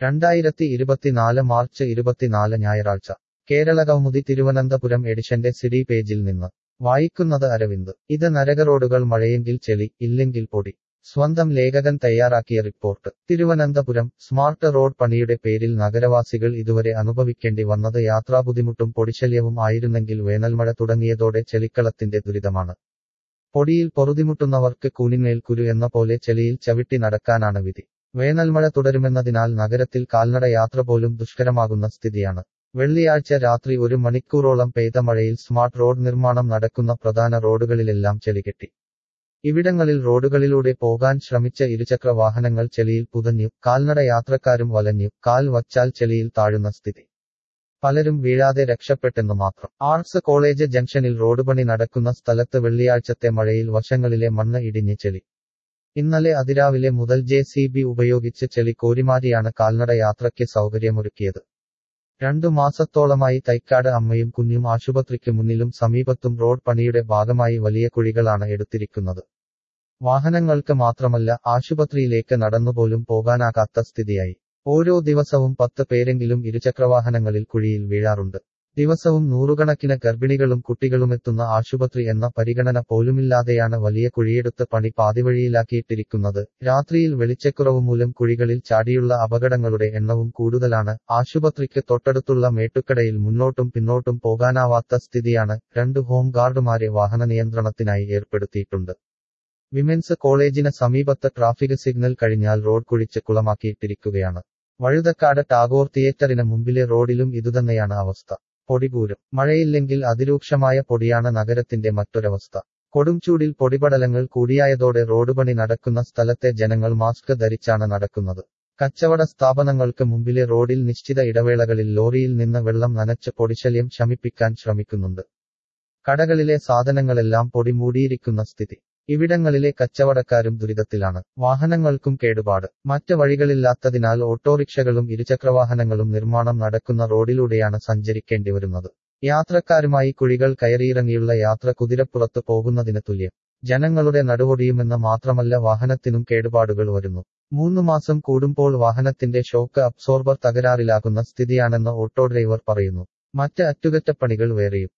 രണ്ടായിരത്തി ഇരുപത്തിനാല് മാർച്ച് ഇരുപത്തിനാല് ഞായറാഴ്ച കേരളകൗമുദി തിരുവനന്തപുരം എഡിഷന്റെ സിഡി പേജിൽ നിന്ന് വായിക്കുന്നത് അരവിന്ദ് ഇത് നരകറോഡുകൾ മഴയെങ്കിൽ ചെളി ഇല്ലെങ്കിൽ പൊടി സ്വന്തം ലേഖകൻ തയ്യാറാക്കിയ റിപ്പോർട്ട് തിരുവനന്തപുരം സ്മാർട്ട് റോഡ് പണിയുടെ പേരിൽ നഗരവാസികൾ ഇതുവരെ അനുഭവിക്കേണ്ടി വന്നത് യാത്രാബുദ്ധിമുട്ടും പൊടിശല്യവും ആയിരുന്നെങ്കിൽ വേനൽമഴ തുടങ്ങിയതോടെ ചെളിക്കളത്തിന്റെ ദുരിതമാണ് പൊടിയിൽ പൊറുതിമുട്ടുന്നവർക്ക് കൂനിന്മേൽ കുരു എന്ന പോലെ ചെളിയിൽ ചവിട്ടി നടക്കാനാണ് വിധി വേനൽമഴ തുടരുമെന്നതിനാൽ നഗരത്തിൽ കാൽനട യാത്ര പോലും ദുഷ്കരമാകുന്ന സ്ഥിതിയാണ് വെള്ളിയാഴ്ച രാത്രി ഒരു മണിക്കൂറോളം പെയ്ത മഴയിൽ സ്മാർട്ട് റോഡ് നിർമ്മാണം നടക്കുന്ന പ്രധാന റോഡുകളിലെല്ലാം ചെളികെട്ടി ഇവിടങ്ങളിൽ റോഡുകളിലൂടെ പോകാൻ ശ്രമിച്ച ഇരുചക്ര വാഹനങ്ങൾ ചെളിയിൽ പുതഞ്ഞു കാൽനട യാത്രക്കാരും വലഞ്ഞു കാൽ വച്ചാൽ ചെളിയിൽ താഴുന്ന സ്ഥിതി പലരും വീഴാതെ രക്ഷപ്പെട്ടെന്നു മാത്രം ആർട്സ് കോളേജ് ജംഗ്ഷനിൽ റോഡ് പണി നടക്കുന്ന സ്ഥലത്ത് വെള്ളിയാഴ്ചത്തെ മഴയിൽ വശങ്ങളിലെ മണ്ണ് ഇടിഞ്ഞ് ചെളി ഇന്നലെ അതിരാവിലെ മുതൽ ജെ സി ബി ഉപയോഗിച്ച് ചെളി കോരിമാരിയാണ് കാൽനട യാത്രയ്ക്ക് സൗകര്യമൊരുക്കിയത് രണ്ടു മാസത്തോളമായി തൈക്കാട് അമ്മയും കുഞ്ഞും ആശുപത്രിക്ക് മുന്നിലും സമീപത്തും റോഡ് പണിയുടെ ഭാഗമായി വലിയ കുഴികളാണ് എടുത്തിരിക്കുന്നത് വാഹനങ്ങൾക്ക് മാത്രമല്ല ആശുപത്രിയിലേക്ക് നടന്നുപോലും പോകാനാകാത്ത സ്ഥിതിയായി ഓരോ ദിവസവും പത്ത് പേരെങ്കിലും ഇരുചക്രവാഹനങ്ങളിൽ കുഴിയിൽ വീഴാറുണ്ട് ദിവസവും നൂറുകണക്കിന് ഗർഭിണികളും കുട്ടികളുമെത്തുന്ന ആശുപത്രി എന്ന പരിഗണന പോലുമില്ലാതെയാണ് വലിയ കുഴിയെടുത്ത് പണി പാതിവഴിയിലാക്കിയിട്ടിരിക്കുന്നത് രാത്രിയിൽ വെളിച്ചക്കുറവ് മൂലം കുഴികളിൽ ചാടിയുള്ള അപകടങ്ങളുടെ എണ്ണവും കൂടുതലാണ് ആശുപത്രിക്ക് തൊട്ടടുത്തുള്ള മേട്ടുക്കടയിൽ മുന്നോട്ടും പിന്നോട്ടും പോകാനാവാത്ത സ്ഥിതിയാണ് രണ്ട് ഹോം ഗാർഡുമാരെ വാഹന നിയന്ത്രണത്തിനായി ഏർപ്പെടുത്തിയിട്ടുണ്ട് വിമൻസ് കോളേജിന് സമീപത്ത് ട്രാഫിക് സിഗ്നൽ കഴിഞ്ഞാൽ റോഡ് കുഴിച്ച് കുളമാക്കിയിട്ടിരിക്കുകയാണ് വഴുതക്കാട് ടാഗോർ തിയേറ്ററിന് മുമ്പിലെ റോഡിലും ഇതുതന്നെയാണ് അവസ്ഥ പൊടിപൂരം മഴയില്ലെങ്കിൽ അതിരൂക്ഷമായ പൊടിയാണ് നഗരത്തിന്റെ മറ്റൊരവസ്ഥ കൊടുംചൂടിൽ പൊടിപടലങ്ങൾ കൂടിയായതോടെ റോഡ് പണി നടക്കുന്ന സ്ഥലത്തെ ജനങ്ങൾ മാസ്ക് ധരിച്ചാണ് നടക്കുന്നത് കച്ചവട സ്ഥാപനങ്ങൾക്ക് മുമ്പിലെ റോഡിൽ നിശ്ചിത ഇടവേളകളിൽ ലോറിയിൽ നിന്ന് വെള്ളം നനച്ച് പൊടിശല്യം ശമിപ്പിക്കാൻ ശ്രമിക്കുന്നുണ്ട് കടകളിലെ സാധനങ്ങളെല്ലാം പൊടി മൂടിയിരിക്കുന്ന സ്ഥിതി ഇവിടങ്ങളിലെ കച്ചവടക്കാരും ദുരിതത്തിലാണ് വാഹനങ്ങൾക്കും കേടുപാട് മറ്റ് വഴികളില്ലാത്തതിനാൽ ഓട്ടോറിക്ഷകളും ഇരുചക്രവാഹനങ്ങളും നിർമ്മാണം നടക്കുന്ന റോഡിലൂടെയാണ് സഞ്ചരിക്കേണ്ടി വരുന്നത് യാത്രക്കാരുമായി കുഴികൾ കയറിയിറങ്ങിയുള്ള യാത്ര കുതിരപ്പുറത്ത് പോകുന്നതിന് തുല്യം ജനങ്ങളുടെ നടുവൊടിയുമെന്ന് മാത്രമല്ല വാഹനത്തിനും കേടുപാടുകൾ വരുന്നു മൂന്നു മാസം കൂടുമ്പോൾ വാഹനത്തിന്റെ ഷോക്ക് അബ്സോർബർ തകരാറിലാകുന്ന സ്ഥിതിയാണെന്ന് ഓട്ടോ ഡ്രൈവർ പറയുന്നു മറ്റ് അറ്റുകുറ്റപ്പണികൾ വേറെയും